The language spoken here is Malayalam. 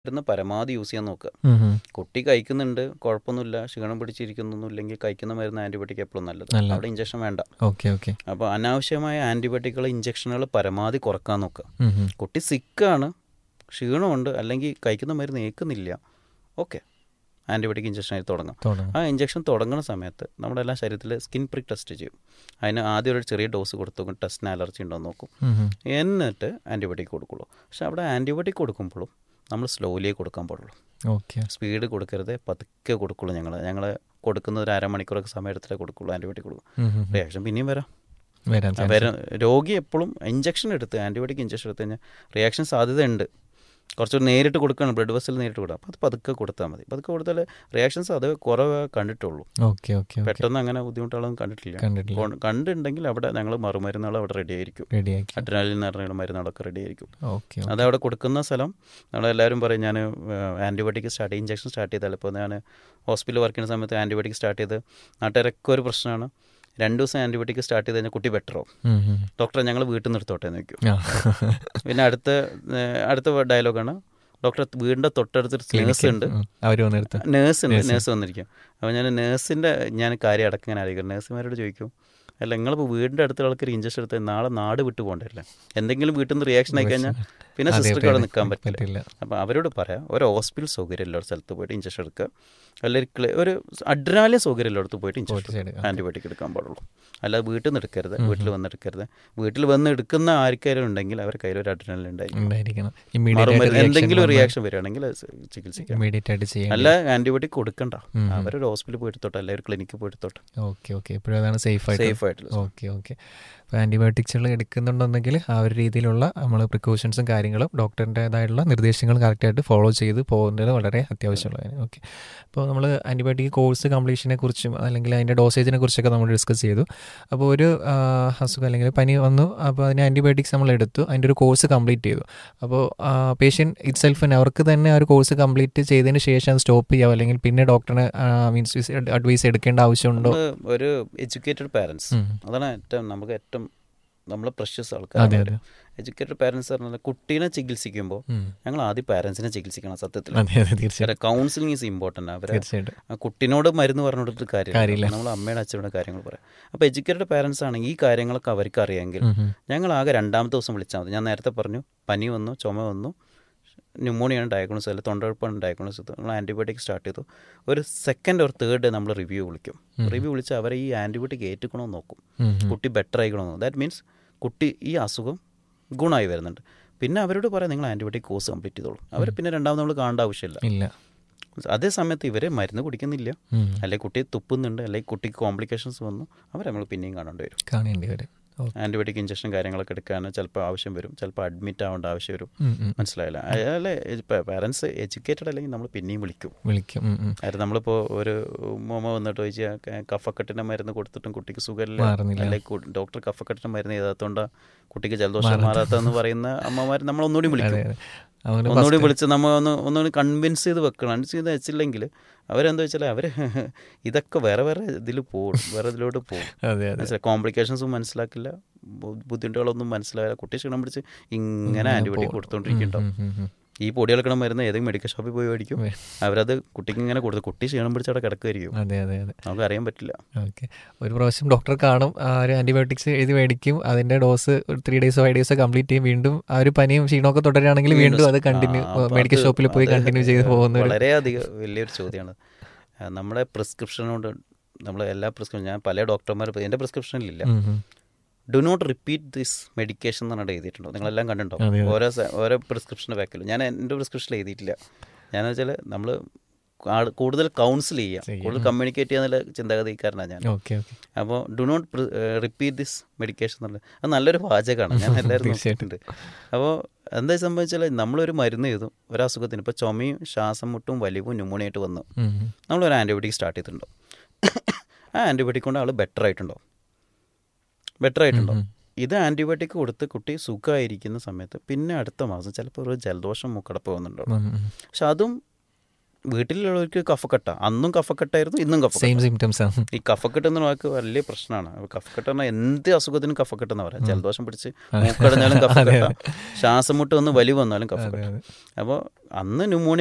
മരുന്ന് പരമാവധി യൂസ് ചെയ്യാൻ നോക്കുക ഉം ഉം. കുട്ടി കഴിക്കുന്നുണ്ട് കുഴപ്പമൊന്നുമില്ല ക്ഷീണം പിടിച്ചിരിക്കുന്നൊന്നും ഇല്ലെങ്കിൽ കഴിക്കുന്ന മരുന്ന് ആൻറ്റിബയോട്ടിക് എപ്പോഴും നല്ലത് നല്ലത്. അവിടെ ഇഞ്ചക്ഷൻ വേണ്ട ഓക്കെ ഓക്കെ അപ്പോൾ അനാവശ്യമായ ആൻറ്റിബയോട്ടിക്കുകൾ ഇഞ്ചക്ഷനുകൾ പരമാവധി കുറക്കാൻ നോക്കുക ഉം ഉം. കുട്ടി സിക്കാണ് ക്ഷീണമുണ്ട് അല്ലെങ്കിൽ കഴിക്കുന്ന മരുന്ന് ഏൽക്കുന്നില്ല ഓക്കെ ആൻറ്റിബയോട്ടിക് ഇഞ്ചക്ഷൻ ആയി തുടങ്ങാം തുടങ്ങാം ആ ഇഞ്ചക്ഷൻ തുടങ്ങുന്ന സമയത്ത് നമ്മുടെ എല്ലാ ശരീരത്തിൽ സ്കിൻ പ്രിക് ടെസ്റ്റ് ചെയ്യും അതിന് ആദ്യം ഒരു ചെറിയ ഡോസ് കൊടുത്തു ടെസ്റ്റിന് അലർജി ഉണ്ടോ എന്ന് നോക്കും ഉം ഉം. എന്നിട്ട് ആൻറ്റിബയോട്ടിക് കൊടുക്കുള്ളൂ പക്ഷെ അവിടെ ആൻറ്റിബയോട്ടിക് കൊടുക്കുമ്പോഴും നമ്മൾ സ്ലോലിയേ കൊടുക്കാൻ പാടുള്ളൂ ഓക്കെ സ്പീഡ് കൊടുക്കരുത് പതുക്കെ കൊടുക്കുള്ളൂ ഞങ്ങൾ ഞങ്ങൾ കൊടുക്കുന്ന ഒരു അരമണിക്കൂറൊക്കെ സമയം എടുത്തിട്ടേ കൊടുക്കുള്ളൂ ആൻറ്റിബയോട്ടിക് കൊടുക്കും ഉം ഉം ഉം. റിയാക്ഷൻ പിന്നെയും വരാം വരാൻ ആ, വരാം രോഗി എപ്പോഴും ഇഞ്ചക്ഷൻ എടുത്ത് ആൻറ്റിബയോട്ടിക് ഇഞ്ചക്ഷൻ എടുത്ത് കഴിഞ്ഞാൽ റിയാക്ഷൻ സാധ്യതയുണ്ട് കുറച്ചുകൂടി നേരിട്ട് കൊടുക്കണം ബ്ലഡ് വെസൽ നേരിട്ട് കൊടുക്കാം അപ്പോൾ അത് പതുക്കെ കൊടുത്താൽ മതി പതുക്കെ കൊടുത്താൽ റിയാക്ഷൻസ് അത് കുറവേ കണ്ടിട്ടുള്ളൂ ഓക്കെ ഓക്കെ ഓക്കെ പെട്ടെന്ന് അങ്ങനെ ബുദ്ധിമുട്ടുകളൊന്നും കണ്ടിട്ടില്ല കണ്ടിട്ടില്ല കൊ- കണ്ടിട്ടുണ്ടെങ്കിൽ അവിടെ ഞങ്ങൾ മറുമരുന്നുകൾ അവിടെ റെഡി ആയിരിക്കും റെഡിയാക്കി അഡ്രിനാലിൻ എന്ന് പറഞ്ഞ മരുന്നുകളൊക്കെ റെഡി ആയിരിക്കും ഓക്കെ അത് അവിടെ കൊടുക്കുന്ന സ്ഥലം നമ്മളെല്ലാവരും പറയും ഞാൻ ആൻറ്റിബയോട്ടിക് സ്റ്റാർട്ട് ഇഞ്ചക്ഷൻ സ്റ്റാർട്ട് ചെയ്താൽ ഇപ്പോൾ ഞാൻ ഹോസ്പിറ്റലിൽ വർക്ക് ചെയ്യുന്ന സമയത്ത് ആൻറ്റിബയോട്ടിക് സ്റ്റാർട്ട് ചെയ്ത് നാട്ടുകാരൊക്കെ ഒരു പ്രശ്നമാണ് രണ്ട് ദിവസം ആൻറ്റിബയോട്ടിക് സ്റ്റാർട്ട് ചെയ്ത് കഴിഞ്ഞാൽ കുട്ടി ബെറ്ററോ ഉം ഉം. ഡോക്ടറെ ഞങ്ങൾ വീട്ടിൽ നിർത്തോട്ടെ എന്ന് വയ്ക്കും ആ. പിന്നെ അടുത്ത ഏഹ്, അടുത്ത ഡയലോഗാണ് ഡോക്ടറെ വീടിൻ്റെ തൊട്ടടുത്തൊരു നേഴ്സ് ഉണ്ട് ഉം. അവര് വന്നെടുത്ത് നേഴ്സ് ഉണ്ട് നേഴ്സ് വന്നിരിക്കും അപ്പോൾ ഞാൻ നേഴ്സിൻ്റെ ഞാൻ കാര്യം അടക്കം ഇങ്ങനെ ആയിരിക്കും നേഴ്സുമാരോട് ചോദിക്കും അല്ല നിങ്ങളിപ്പോൾ വീടിൻ്റെ അടുത്തുള്ള ആൾക്കൊരു ഇഞ്ചക്ഷൻ എടുത്ത് നാളെ നാട് വിട്ടു പോകണ്ടല്ലേ എന്തെങ്കിലും വീട്ടിൽ നിന്ന് റിയാക്ഷൻ ആയി കഴിഞ്ഞാൽ പിന്നെ അതെ, സിസ്റ്റർക്ക് അവിടെ അതെ. നിൽക്കാൻ പറ്റില്ല പറ്റില്ല അപ്പോൾ അവരോട് പറയാം ഒരു ഹോസ്പിറ്റൽ സൗകര്യം ഉള്ള സ്ഥലത്ത് പോയിട്ട് ഇഞ്ചക്ഷൻ എടുക്കുക അല്ലെങ്കിൽ ക്ലി- ഒരു അഡ്രാലിയ സൗകര്യം ഉള്ളിടത്ത് പോയിട്ട് ഇഞ്ചക്ഷൻ സൈഡ് ആൻറ്റിബയോട്ടിക് എടുക്കാൻ പാടുള്ളൂ അല്ലാതെ വീട്ടിൽ നിന്ന് എടുക്കരുത് വീട്ടിൽ വന്ന് എടുക്കരുത് വീട്ടിൽ വന്ന് എടുക്കുന്ന ആർക്കാരും ഉണ്ടെങ്കിൽ അവരുടെ കയ്യിൽ ഒരു അഡ്രിനാലിൻ ഉണ്ടായിരിക്കും ഉണ്ടായിരിക്കണം മറുമരുന്ന് ഇമ്മീഡിയറ്റ് എന്തെങ്കിലും റിയാക്ഷൻ വരികയാണെങ്കിൽ അത് ചികിത്സിക്കാം ഇമ്മീഡിയറ്റ് ആയിട്ട് ചെയ്യാം അല്ല ആൻറ്റിബയോട്ടിക് കൊടുക്കണ്ട ഉം. അവരൊരു ഹോസ്പിറ്റലിൽ പോയി എടുത്തോട്ടെ അല്ലെങ്കിൽ ഒരു ക്ലിനിക്കിൽ പോയി എടുത്തോട്ടെ ഓക്കെ ഓക്കെ എപ്പോഴും അതാണ് സേഫ് ആയിട്ട് സേഫ് ആയിട്ടുള്ള ഓക്കെ ഓക്കെ അപ്പോൾ ആൻറ്റിബയോട്ടിക്സുകൾ എടുക്കുന്നുണ്ടെങ്കിൽ ആ ഒരു രീതിയിലുള്ള നമ്മൾ പ്രിക്കോഷൻസും കാര്യങ്ങളും ഡോക്ടറിൻ്റെതായിട്ടുള്ള നിർദ്ദേശങ്ങൾ കറക്റ്റായിട്ട് ഫോളോ ചെയ്ത് പോകുന്നത് വളരെ അത്യാവശ്യമുള്ളതാണ് ഓക്കെ അപ്പോൾ നമ്മൾ ആൻറ്റിബയോട്ടിക് കോഴ്സ് കംപ്ലീഷനെ കുറിച്ചും അല്ലെങ്കിൽ അതിൻ്റെ ഡോസേജിനെ കുറിച്ചൊക്കെ നമ്മൾ ഡിസ്കസ് ചെയ്തു അപ്പോൾ ഒരു ആ, അസുഖം അല്ലെങ്കിൽ പനി വന്നു അപ്പോൾ അതിന് ആൻറ്റിബയോട്ടിക്സ് നമ്മൾ എടുത്തു അതിൻ്റെ ഒരു കോഴ്സ് കംപ്ലീറ്റ് ചെയ്തു അപ്പോൾ പേഷ്യൻറ്റ് ഇറ്റ് സെൽഫിന് അവർക്ക് തന്നെ ആ ഒരു കോഴ്സ് കംപ്ലീറ്റ് ചെയ്തതിന് ശേഷം സ്റ്റോപ്പ് ചെയ്യാം അല്ലെങ്കിൽ പിന്നെ ഡോക്ടറിന് മീൻസ് അഡ്വൈസ് എടുക്കേണ്ട ആവശ്യമുണ്ടോ നമ്മള് ഒരു എഡ്യൂക്കേറ്റഡ് പാരൻസ് ഉം. അതാണ് ഏറ്റവും നമുക്ക് ഏറ്റവും നമ്മൾ പ്രഷ്യസ് അതെ ആൾക്കാർ അതെ എഡ്യൂക്കേറ്റഡ് പാരൻസ് പറഞ്ഞാൽ കുട്ടീനെ ചികിത്സിക്കുമ്പോൾ ഉം. ഞങ്ങൾ ആദ്യം പാരൻസിനെ ചികിത്സിക്കണം സത്യത്തിൽ അതെ അതെ തീർച്ചയായിട്ടും കൗൺസിലിംഗ് ഈസ് ഇമ്പോർട്ടൻ്റ് അവരെ തീർച്ചയായിട്ടും ആ കുട്ടിനോട് മരുന്ന് പറഞ്ഞു കൊടുത്തിട്ട് കാര്യമില്ല. കാര്യമില്ല നമ്മൾ അമ്മയുടെ അച്ഛനോട് കാര്യങ്ങൾ പറയാം അപ്പോൾ എഡ്യൂക്കേറ്റഡ് പാരൻസ് ആണെങ്കിൽ ഈ കാര്യങ്ങളൊക്കെ അവർക്ക് അറിയാമെങ്കിൽ ഉം, ഉം. ഞങ്ങൾ ആകെ രണ്ടാമത്തെ ദിവസം വിളിച്ചാൽ മതി ഞാൻ നേരത്തെ പറഞ്ഞു പനി വന്നു ചുമ വന്നു ന്യൂമോണിയാണ് ഡയഗ്നോസ് അല്ല തൊണ്ടഴുപ്പാണ് ഡയഗ്നോസ് ചെയ്തു നമ്മൾ ആൻറ്റിബയോട്ടിക് സ്റ്റാർട്ട് ചെയ്തു ഒരു സെക്കൻഡ് ഒരു തേർഡ് ഡേ നമ്മൾ റിവ്യൂ വിളിക്കും റിവ്യൂ വിളിച്ച് അവരെ ഈ ആൻറ്റിബയോട്ടിക് ഏറ്റുക്കണമെന്ന് നോക്കും ഉം, ഉം. കുട്ടി ബെറ്റർ ആയിക്കണമെന്ന് ദാറ്റ് മീൻസ് കുട്ടി ഈ അസുഖം ഗുണമായി വരുന്നുണ്ട് പിന്നെ അവരോട് പറയാം നിങ്ങൾ ആൻറ്റിബയോട്ടിക് കോഴ്സ് കംപ്ലീറ്റ് ചെയ്തോളൂ അവർ പിന്നെ രണ്ടാമത് നമ്മൾ കാണേണ്ട ആവശ്യമില്ല ഇല്ല അതേ സമയത്ത് ഇവരെ മരുന്ന് കുടിക്കുന്നില്ല ഉം. അല്ലെങ്കിൽ കുട്ടി തുപ്പുന്നുണ്ട് അല്ലെങ്കിൽ കുട്ടിക്ക് കോംപ്ലിക്കേഷൻസ് വന്നു അവരെ നമ്മൾ പിന്നെയും കാണേണ്ടി വരും കാണേണ്ടി വരും ഓ, ആൻറ്റിബയോട്ടിക് ഇഞ്ചക്ഷൻ കാര്യങ്ങളൊക്കെ എടുക്കാൻ ചിലപ്പോൾ ആവശ്യം വരും ചിലപ്പോൾ അഡ്മിറ്റ് ആവേണ്ട ആവശ്യം വരും ഉം, ഉം. മനസ്സിലായില്ല അയാളെ പാരൻസ് എഡ്യൂക്കേറ്റഡ് അല്ലെങ്കിൽ നമ്മൾ പിന്നെയും വിളിക്കും വിളിക്കും ഉം, ഉം. അതായത് നമ്മളിപ്പോൾ ഒരു മോമ വന്നിട്ട് ചോദിച്ചാൽ കഫക്കെട്ടിൻ്റെ മരുന്ന് കൊടുത്തിട്ടും കുട്ടിക്ക് സുഖമില്ല മാറുന്നില്ല. അല്ലെങ്കിൽ ഡോക്ടർ കഫക്കെട്ടിൻ്റെ മരുന്ന് ചെയ്താത്തോണ്ട് കുട്ടിക്ക് ജലദോഷം മാറാത്തതെന്ന് പറയുന്ന അമ്മമാർ നമ്മൾ ഒന്നുകൂടി വിളിക്കും അതെ അതെ അവന് ഒന്നുകൂടി first- വിളിച്ച് നമ്മൾ ഒന്ന് ഒന്നുകൂടി കൺവിൻസ് ചെയ്ത് വെക്കണം കൺവിൻസ് ചെയ്ത് വെച്ചില്ലെങ്കിൽ അവരെന്താ വെച്ചാൽ അവർ ഇതൊക്കെ വേറെ വേറെ ഇതിൽ പോകും വേറെ ഇതിലോട്ട് പോകും അതെ അതെ മനസ്സിലായി കോംപ്ലിക്കേഷൻസും മനസ്സിലാക്കില്ല ബു- ബുദ്ധിമുട്ടുകളൊന്നും മനസ്സിലാകില്ല കുട്ടി ക്ഷീണം പിടിച്ച് ഇങ്ങനെ ആൻറ്റിബയോട്ടിക് കൊടുത്തോണ്ടിരിക്കുന്നുണ്ടാവും ഉം, ഉം, ഉം. ഈ പൊടി കളക്കണ മരുന്ന് ഏതെങ്കിലും മെഡിക്കൽ ഷോപ്പിൽ പോയി മേടിക്കും വേ- അവരത് കുട്ടിക്ക് ഇങ്ങനെ കൊടുത്ത് കുട്ടി ക്ഷീണം പിടിച്ച് അവിടെ കിടക്കുമായിരിക്കും അതെ അതെ അതെ നമുക്ക് അറിയാൻ പറ്റില്ല ഓക്കെ ഒരു പ്രാവശ്യം ഡോക്ടർ കാണും ആ ഒരു ആന്റിബയോട്ടിക്സ് എഴുതി മേടിക്കും അതിന്റെ ഡോസ് ഒരു ത്രീ ഡേയ്സോ ഫൈവ് ഡേയ്സോ കംപ്ലീറ്റ് ചെയ്യും വീണ്ടും ആ ഒരു പനിയും ക്ഷീണമൊക്കെ തുടരുകയാണെങ്കിൽ വീണ്ടും അത് കണ്ടിന്യൂ ആ, അപ്പൊ മെഡിക്കൽ അത് ഷോപ്പിൽ പോയി അത് കണ്ടിന്യൂ ചെയ്ത് പോകുന്ന ഒരു വളരെയധികം വലിയൊരു ചോദ്യമാണ് ആ, നമ്മുടെ പ്രിസ്ക്രിപ്ഷനോട് നമ്മൾ എല്ലാ പ്രിസ്ക്രിപ്ഷൻ ഞാൻ പല ഡോക്ടർമാർ എൻ്റെ പ്രിസ്ക്രിപ്ഷനിലില്ല ഉം, ഉം. Do not repeat this medication എന്ന് പറഞ്ഞിട്ട് എഴുതിയിട്ടുണ്ടോ നിങ്ങളെല്ലാം കണ്ടിട്ടുണ്ടോ അതെ, അതെ. ഓരോ സ- ഓരോ പ്രിസ്ക്രിപ്ഷൻ ബാക്കിൽ ഞാൻ എൻ്റെ പ്രിസ്ക്രിപ്ഷനിൽ എഴുതിയിട്ടില്ല ഞാൻ വെച്ചാൽ നമ്മൾ കൂടുതൽ കൗൺസിൽ ചെയ്യുക ചെയ്യാം. കൂടുതൽ കമ്മ്യൂണിക്കേറ്റ് ചെയ്യാന്നുള്ള ചിന്താഗതിക്കാരനാണ് ഞാൻ ഓക്കെ ഓക്കെ അപ്പോൾ do not repeat this medication എന്നുള്ളത് അത് നല്ലൊരു വാചകമാണ് ഞാൻ എല്ലാവരും തീർച്ചയായിട്ടും. നോക്കിയിട്ടുണ്ട് അപ്പോൾ എന്താ സംഭവിച്ചാൽ നമ്മളൊരു മരുന്ന് ചെയ്തു ഒരു അസുഖത്തിന് ഇപ്പോൾ ചുമയും ശ്വാസം മുട്ടും വലിവും ന്യൂമോണിയായിട്ട് വന്നു ഉം, ഉം. നമ്മളൊരു ആൻറ്റിബയോട്ടിക് സ്റ്റാർട്ട് ചെയ്തിട്ടുണ്ടോ ആ ആൻറ്റിബയോട്ടിക് കൊണ്ട് ആൾ ബെറ്റർ ആയിട്ടുണ്ടോ ബെറ്റർ ആയിട്ടുണ്ടോ ഉം, ഉം. ഇത് ആൻറ്റിബയോട്ടിക് കൊടുത്ത് കുട്ടി സുഖമായിരിക്കുന്ന സമയത്ത് പിന്നെ അടുത്ത മാസം ചിലപ്പോൾ ഒരു ജലദോഷം മൂക്കടപ്പ് വന്നിട്ടുണ്ടോ ഉം, ഉം. പക്ഷെ അതും വീട്ടിലുള്ളവർക്ക് കഫക്കെട്ട അന്നും കഫക്കെട്ടായിരുന്നു ഇന്നും കഫക്കെട്ട സെയിം സിംറ്റംസ് ആണ് ഈ കഫക്കെട്ട് എന്ന വാക്ക് വലിയ പ്രശ്നമാണ് അപ്പോൾ കഫക്കെട്ട് പറഞ്ഞാൽ എന്ത് അസുഖത്തിനും കഫക്കെട്ട് എന്ന് പറയാം ജലദോഷം പിടിച്ച് മൂക്കടഞ്ഞാലും കഫക്കെട്ട ശ്വാസം മുട്ട് വന്ന് വലിവ് വന്നാലും അതെ കഫക്കെട്ട അതെ അപ്പോൾ അന്ന് ന്യൂമോണിയ